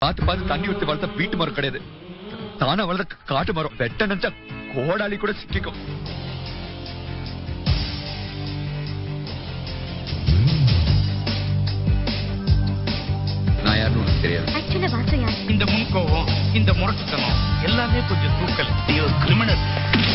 பார்த்து பார்த்து தண்ணி ஊத்தி வளர்த்த வீட்டு மரம் கிடையாது தானா வளர்த்த காட்டு மரம் வெட்ட நினைச்சா கோடாலி கூட சிக்கிக்கும் நான் யாருன்னு உனக்கு தெரியாது ஆக்சுவலா வாசு யார் இந்த முன்கோவம் இந்த முரட்டுத்தனம் எல்லாமே கொஞ்சம் தூக்கல் நீ ஒரு கிரிமினல்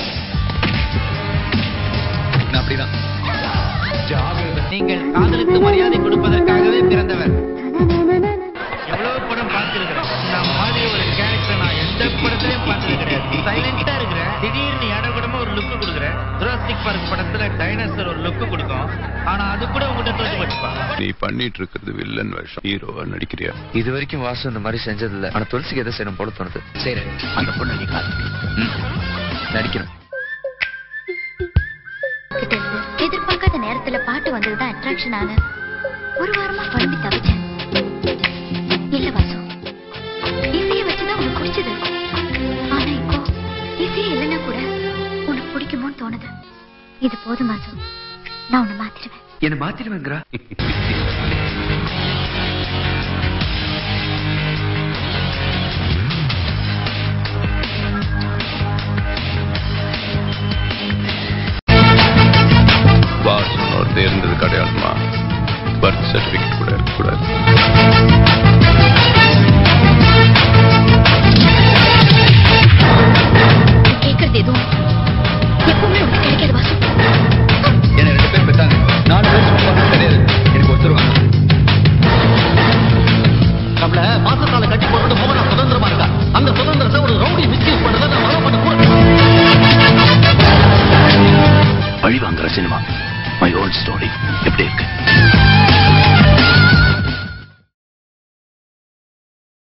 நான் அப்படிதான் ஜாகிரதை நீங்கள் காதலுக்கு மரியாதை கொடுப்பதற்காகவே பிறந்தவர் எவ்வளவு படம் பார்த்திருக்கிறேன் நான் மாதிரி ஒரு கேரக்டர் நான் எந்த படத்திலையும் பார்த்தது கிடையாது சைலண்டா இருக்கிறேன் திடீர்னு இடகுடமா ஒரு லுக் கொடுக்குறேன் ஜுராசிக் பார்க் படத்துல டைனோசர் ஒரு லுக் கொடுக்கும் ஆனா அது கூட உங்ககிட்ட தோற்று வச்சுப்பா நீ பண்ணிட்டு இருக்கிறது வில்லன் வேஷம் ஹீரோவா நடிக்கிறியா இது வரைக்கும் வாசு இந்த மாதிரி செஞ்சதில்ல ஆனா துளசிக்கு எதை செய்யணும் போல தோணுது சரி அந்த பொண்ணு நீ காத்து ம். நடிக்கணும் கிட்ட இருந்து எதிர்பார்க்காத நேரத்துல பாட்டு வந்ததுதான் அட்ராக்ஷன் ஆன ஒரு வாரமா குழம்பி தவிச்சேன் இல்ல வாசு இசைய வச்சுதான் உனக்கு பிடிச்சது ஆனா இப்போ இசைய இல்லைன்னா கூட உனக்கு பிடிக்குமோன்னு தோணுது இது போதும் வாசு நான் உன்னை மாத்திடுவேன் என்ன மாத்திடுவேங்கிறா பாஸ் ஒரு தேர்ந்தது அடையாளமா பர்த் சர்டிபிகேட் கூட இருக்கக்கூடாது